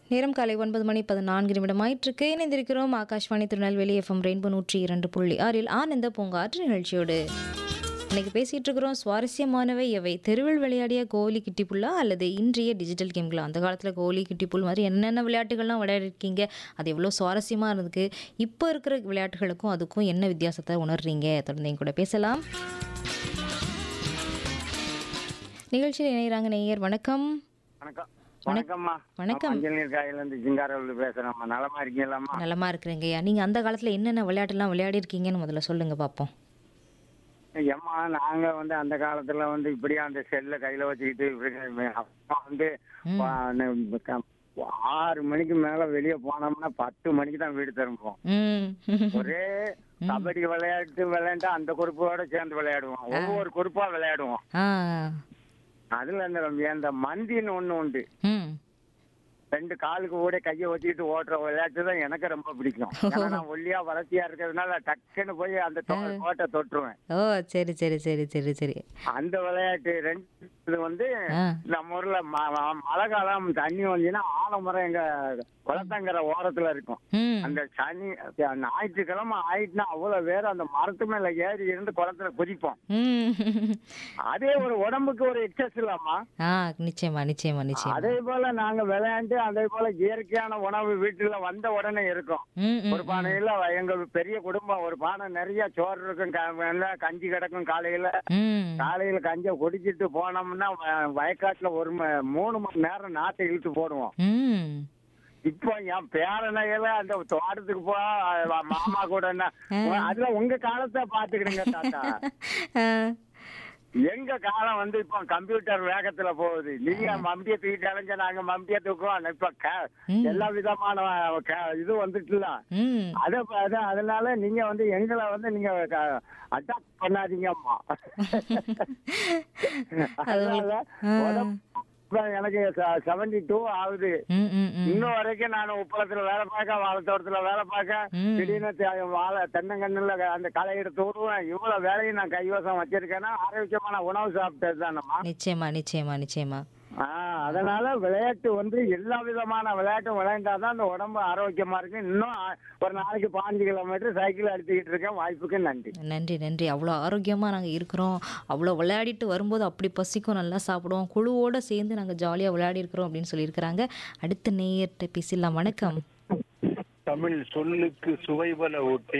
நேரம் காலை ஒன்பது மணி பதினான்கு நிமிடம் ஆயிற்றுக்கு இணைந்திருக்கிறோம் ஆகாஷ்வாணி திருநெல்வேலி எஃப்எம் ரெயின்போ நூற்றி இரண்டு புள்ளி ஆறில் ஆனந்த பூங்காற்று நிகழ்ச்சியோடு இன்னைக்கு பேசிட்டு இருக்கிறோம் சுவாரஸ்யமானவை எவை தெருவில் விளையாடிய கோலி கிட்டிப்புல்லா அல்லது இன்றைய டிஜிட்டல் கேம்களா அந்த காலத்தில் கோலி கிட்டிப்புல் மாதிரி என்னென்ன விளையாட்டுகள்லாம் விளையாடிருக்கீங்க அது எவ்வளோ சுவாரஸ்யமாக இருந்ததுக்கு இப்போ இருக்கிற விளையாட்டுகளுக்கும் அதுக்கும் என்ன வித்தியாசத்தை உணர்றீங்க தொடர்ந்து என் கூட பேசலாம் நிகழ்ச்சியில் இணைகிறாங்க நேயர் வணக்கம் வணக்கம் வணக்கம்மா வணக்கம். மஞ்சள் நீர் காயில இருந்து சிங்காரவில் பேசுறேம்மா நலமா இருக்கீங்களாம்மா நலமா இருக்கிறேங்கய்யா நீங்க அந்த காலத்துல என்னென்ன விளையாட்டுலாம் விளையாடி இருக்கீங்கன்னு முதல்ல சொல்லுங்க பார்ப்போம் ஏம்மா நாங்க வந்து அந்த காலத்துல வந்து இப்படியே அந்த செல்ல கையில வச்சுக்கிட்டு இப்படி அப்பா வந்து வா- ந- க- ஆறு மணிக்கு மேல வெளியே போனோம்னா பத்து மணிக்கு தான் வீடு திரும்புவோம் ம் ஒரே கபடி விளையாட்டு விளையாண்டா அந்த குறிப்போட சேர்ந்து விளையாடுவோம் ஒவ்வொரு குறிப்பா விளையாடுவோம் ஆ அதுல இந்த இந்த மந்தின்னு ஒண்ணு உண்டு ம் ரெண்டு காலுக்கு கூட கையை வச்சுக்கிட்டு ஓட்டுற விளையாட்டு தான் எனக்கு ரொம்ப பிடிக்கும் ஏன்னா நான் ஒல்லியா வளர்ச்சியா இருக்கிறதுனால டக்குன்னு போய் அந்த தோ- கோட்டை தொட்டுருவேன் ஓ சரி சரி சரி சரி சரி அந்த விளையாட்டு ரெண்டு இது வந்து ஆ நம்ம ஊர்ல ம- ம- மழை காலம் தண்ணி வந்துச்சுன்னா ஆலமரம் எங்க குளத்தங்கரை ஓரத்துல இருக்கும் ம் அந்த சனி ஞாயிற்றுக்கிழமை ஆயிட்டுனா அவ்வளவு பேர் அந்த மரத்து மேல ஏறி இருந்து குளத்துல குதிப்போம் ம் அதே ஒரு உடம்புக்கு ஒரு எக்ஸஸ் இல்லாமா ஆ நிச்சயமா நிச்சயமா நிச்சயமா அதே போல நாங்க விளையாண்டு அதே போல இயற்கையான உணவு வீட்டுல வந்த உடனே இருக்கும் ம் ம் ஒரு பானையில எங்க பெரிய குடும்பம் ஒரு பானை நிறைய சோறு இருக்கும் க- எல்லாம் கஞ்சி கிடக்கும் காலையில ம் காலையில கஞ்சை குடிச்சிட்டு போனோம்னா வ- வயக்காட்டுல ஒரு ம- மூணு மணி நேரம் நாட்டை இழுத்து போடுவோம் ம் இப்போ என் பேரனையெல்லாம் அந்த தோட்டத்துக்கு போ அஹ் மாமா கூட என்ன அதுல உங்க காலத்தை பாத்துக்கிடுங்க தாத்தா ஆ, எங்க காலம் வந்து இப்போ கம்ப்யூட்டர் வேகத்துல போகுது நீங்க மம்டியை தூக்கிட்டு அலைஞ்ச நாங்க மம்டியை தூக்குவோம் இப்ப க- எல்லா விதமான க- இது வந்துட்டுல ம் அத அத- அதனால நீங்க வந்து எங்களை வந்து நீங்க அட்டாக் பண்ணாதீங்கம்மா அதனால உடம்பு இப்ப எனக்கு செவன்டி டூ ஆகுது ம் ம் ம் இன்னும் வரைக்கும் நான் உப்பளத்துல வேலை பார்க்க வாழைத்தோட்டத்துல வேலை பார்க்க ம். திடீர்னு தே- வாழை தென்னங்கண்ணுல அந்த களை எடுத்து விடுவேன் இவ்வளவு வேலையும் நான் கைவசம் வச்சிருக்கேன்னா ஆரோக்கியமான உணவு சாப்பிட்டது தானம்மா நிச்சயமா நிச்சயமா நிச்சயமா ஆஹ் அதனால விளையாட்டு வந்து எல்லா விதமான விளையாட்டும் விளையாண்டாதான் அந்த உடம்பு ஆரோக்கியமா இருக்கு இன்னும் ஆ- ஒரு நாளைக்கு பாஞ்சு கிலோமீட்டர் சைக்கிள் அடிச்சுக்கிட்டு இருக்கேன் வாய்ப்புக்கு நன்றி நன்றி நன்றி அவ்வளோ ஆரோக்கியமாக நாங்கள் இருக்கிறோம் அவ்வளோ விளையாடிட்டு வரும்போது அப்படி பசிக்கும் நல்லா சாப்பிடுவோம் குழுவோட சேர்ந்து நாங்கள் ஜாலியாக விளையாடி இருக்கிறோம் அப்படின்னு சொல்லியிருக்கிறாங்க அடுத்த நேயர்கிட்ட பேசிடலாம் வணக்கம் தமிழ் சொல்லுக்கு சுவைபல ஊட்டி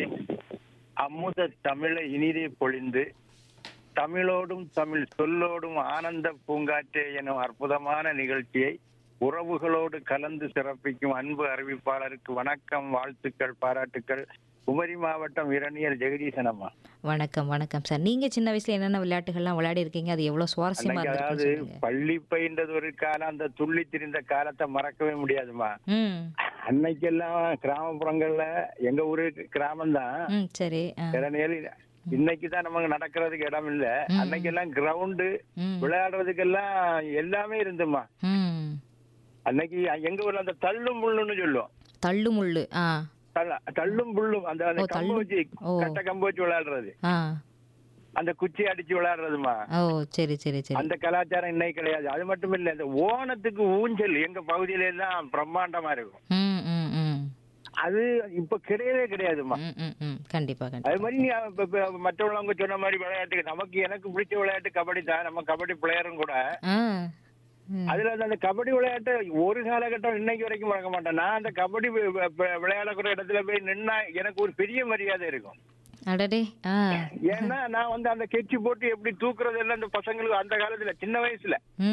அமுத தமிழை இனிதே பொழிந்து தமிழோடும் தமிழ் சொல்லோடும் ஆனந்த பூங்காற்றே எனும் அற்புதமான நிகழ்ச்சியை உறவுகளோடு கலந்து சிறப்பிக்கும் அன்பு அறிவிப்பாளருக்கு வணக்கம் வாழ்த்துக்கள் பாராட்டுக்கள் குமரி மாவட்டம் இரணியர் ஜெகதீசன் அம்மா வணக்கம் வணக்கம் சார் நீங்கள் சின்ன வயசில் என்னென்ன விளையாட்டுகள்லாம் விளையாடி இருக்கீங்க அது எவ்வளோ சுவாரஸ்யமாக அன்னைக்கு அதாவது இருந்திருக்குன்னு சொல்லுங்க பள்ளி பயின்றது ஒரு காலம் அந்த துள்ளி திரிந்த காலத்தை மறக்கவே முடியாதுமா ம் அன்னைக்கெல்லாம் கிராமப்புறங்கள்ல எங்க ஊரு கிராமம் தான் ம் சரி ஆ திறனையில இன்னைக்கு தான் நமக்கு நடக்கிறதுக்கு இடம் இல்ல அன்னைக்கெல்லாம் கிரவுண்டு ம் விளையாடுறதுக்கெல்லாம் எல்லாமே இருந்துமா ம் அன்னைக்கு எங்க ஊர்ல அந்த தள்ளும் புல்லுன்னு சொல்லுவோம் தள்ளு முள்ளு ஆ தள்ள- தள்ளும் புல்லும் அந்த அந்த ஓ, கம்பு தள்ளும். வச்சு ஓ. கட்ட கம்பு வச்சு விளையாடுறது ஆ அந்த குச்சி அடிச்சு விளையாடுறதுமா ஓ சரி சரி சரி அந்த கலாச்சாரம் இன்னைக்கு கிடையாது அது மட்டும் இல்ல இந்த ஓணத்துக்கு ஊஞ்சல் எங்க பகுதியில எல்லாம் பிரம்மாண்டமா இருக்கும் ம் ம் ம் அது இப்ப கிடையவே கிடையாதுமா ம் ம் ம் கண்டிப்பாக கண்டிப்பாக அது மாதிரி நீ இப்ப- இப்ப மற்றவங்க சொன்ன மாதிரி விளையாட்டு நமக்கு எனக்கு பிடிச்ச விளையாட்டு கபடி தான் நம்ம கபடி பிளேயரும் கூட ஆ ம் அதுல அந்த- அந்த கபடி விளையாட்டு ஒரு காலகட்டம் இன்னைக்கு வரைக்கும் மறக்க மாட்டேன் நான் அந்த கபடி வி- வி- வி- விளையாடக்கூடிய இடத்துல போய் நின்னா எனக்கு ஒரு பெரிய மரியாதை இருக்கும் அடடே ஆ ஏன்னா நான் வந்து அந்த கெச்சி போட்டு எப்படி தூக்குறது எல்லாம் அந்த பசங்களுக்கு அந்த காலத்துல சின்ன வயசுல ம்